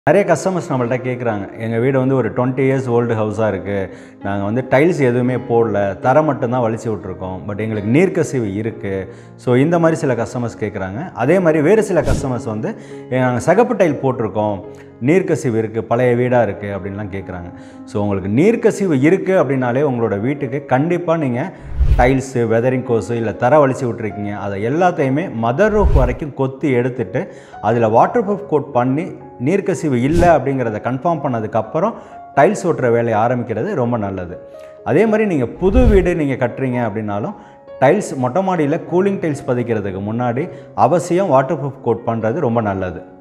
நிறைய கஸ்டமர்ஸ் நம்மள்ட்ட கேட்குறாங்க எங்கள் வீடு வந்து ஒரு டுவெண்ட்டி இயர்ஸ் ஓல்டு ஹவுஸாக இருக்குது நாங்கள் வந்து டைல்ஸ் எதுவுமே போடல தரை மட்டும்தான் வலிச்சு விட்ருக்கோம் பட் எங்களுக்கு நீர்க்கசிவு இருக்குது ஸோ இந்த மாதிரி சில கஸ்டமர்ஸ் கேட்குறாங்க அதே மாதிரி வேறு சில கஸ்டமர்ஸ் வந்து நாங்கள் சகப்பு டைல் போட்டிருக்கோம் நீர்க்கசிவு இருக்குது பழைய வீடாக இருக்குது அப்படின்லாம் கேட்குறாங்க ஸோ உங்களுக்கு நீர்க்கசிவு இருக்குது அப்படின்னாலே உங்களோட வீட்டுக்கு கண்டிப்பாக நீங்கள் டைல்ஸு வெதரிங் கோஸு இல்லை தர வலிச்சு விட்ருக்கீங்க அதை எல்லாத்தையுமே மதர் ரூஃப் வரைக்கும் கொத்தி எடுத்துட்டு அதில் வாட்டர் ப்ரூஃப் கோட் பண்ணி நீர்க்கசிவு இல்லை அப்படிங்கிறத கன்ஃபார்ம் பண்ணதுக்கப்புறம் டைல்ஸ் ஓட்டுற வேலையை ஆரம்பிக்கிறது ரொம்ப நல்லது அதே மாதிரி நீங்கள் புது வீடு நீங்கள் கட்டுறீங்க அப்படின்னாலும் டைல்ஸ் மொட்டை மாடியில் கூலிங் டைல்ஸ் பதிக்கிறதுக்கு முன்னாடி அவசியம் வாட்டர் ப்ரூஃப் கோட் பண்ணுறது ரொம்ப நல்லது